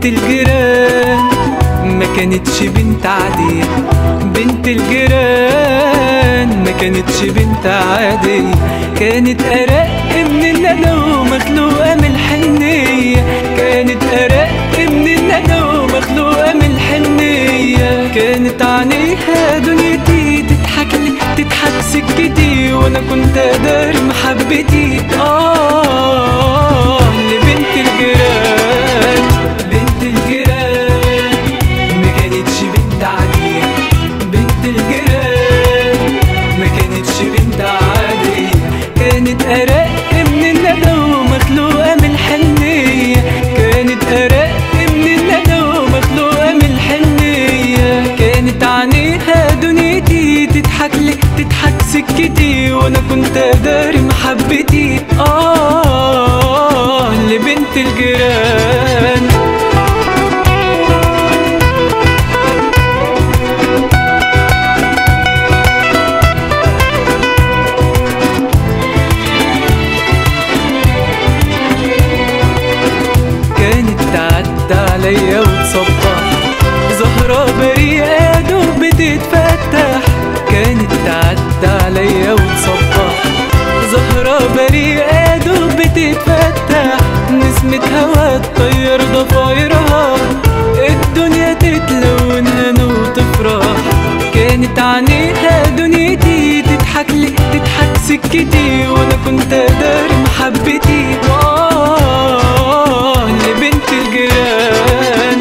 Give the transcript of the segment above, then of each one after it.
بنت الجيران ما كانتش بنت عادية بنت الجيران ما كانتش بنت عادية كانت أرق من الندى ومخلوقة من الحنية كانت أرق من الندى ومخلوقة من الحنية كانت عينيها دنيتي تضحك لي تضحك سكتي وانا كنت اداري محبتي اه لبنت الجيران بنت الجيران ما كانتش بنت عادية بنت الجيران ما كانتش بنت عادية كانت أرق من الندى ومخلوقة من الحنية كانت أرق من الندى ومخلوقة من الحنية كانت عينيها دنيتي تضحك لي تضحك سكتي وانا كنت اداري محبتي اه لبنت الجيران كانت تعدى عليا وتصبح زهرة بريئة دوب بتتفتح كانت تعدى عليا وتصبح زهرة بريئة دوب بتتفتح نسمة هوا تطير ضفايرها الدنيا تتلون هنا وتفرح كانت عينيها دنيتي تضحك لي تضحك سكتي وانا كنت اداري محبتي آه لبنت الجيران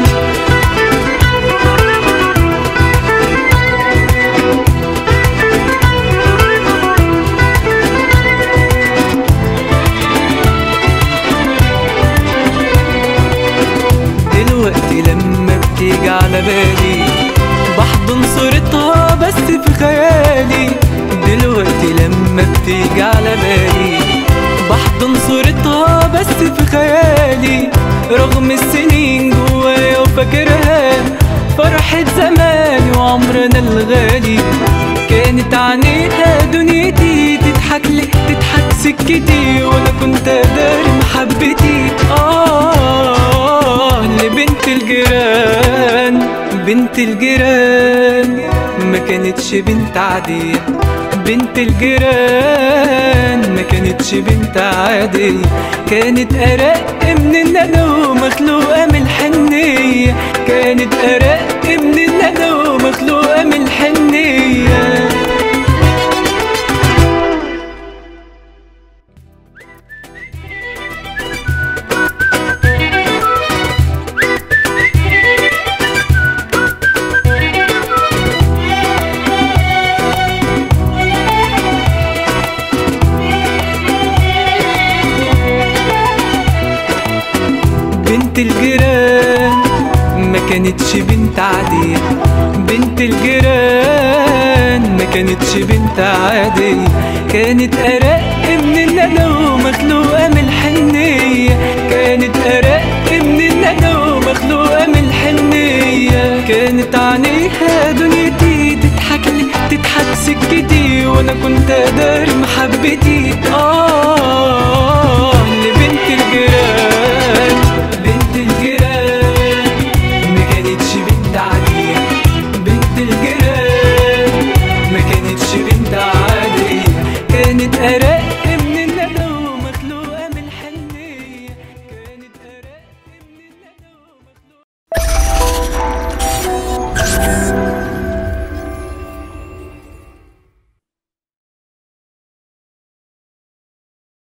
دلوقتي لما بتيجي على بالي بحضن صورتها بس في خيالي دلوقتي لما بتيجي على بالي بحضن صورتها بس في خيالي رغم السنين جوايا وفاكرها فرحة زمان وعمرنا الغالي كانت عينيها دنيتي تضحك لي تضحك سكتي وانا كنت اداري محبتي اه لبنت الجيران بنت الجيران ما كانتش بنت عادية بنت الجيران ما كانتش بنت عادية كانت أرق من الندى ومخلوقة من الحنية كانت أرق من الندى ومخلوقة من الحنية بنت الجيران ما كانتش بنت عادية بنت الجيران ما كانتش بنت عادية كانت أرق من الندى ومخلوقة من الحنية كانت أرق من الندى ومخلوقة من الحنية كانت عينيها دنيتي تضحك لي تضحك سكتي وانا كنت اداري محبتي اه